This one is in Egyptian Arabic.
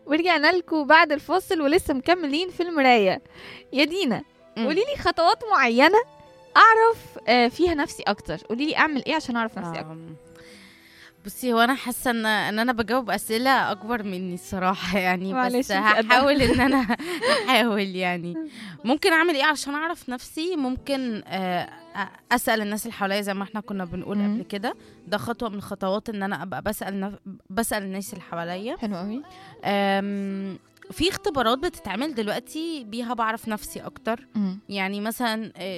ورجعنا لكم بعد الفاصل ولسه مكملين في المرايه يا دينا مم. قولي لي خطوات معينه اعرف آه، فيها نفسي اكتر قولي لي اعمل ايه عشان اعرف نفسي اكتر آم، بصي هو انا حاسه ان ان انا بجاوب اسئله اكبر مني الصراحه يعني معلش، بس انتي قدها. هحاول ان انا احاول يعني ممكن اعمل ايه عشان اعرف نفسي ممكن آه، أ- اسال الناس اللي حواليا زي ما احنا كنا بنقول مم. قبل كده ده خطوه من الخطوات ان انا ابقى بسال نف... بسال الناس اللي حواليا حلو قوي أم، في اختبارات بتتعمل دلوقتي بيها بعرف نفسي اكتر يعني مثلا آه،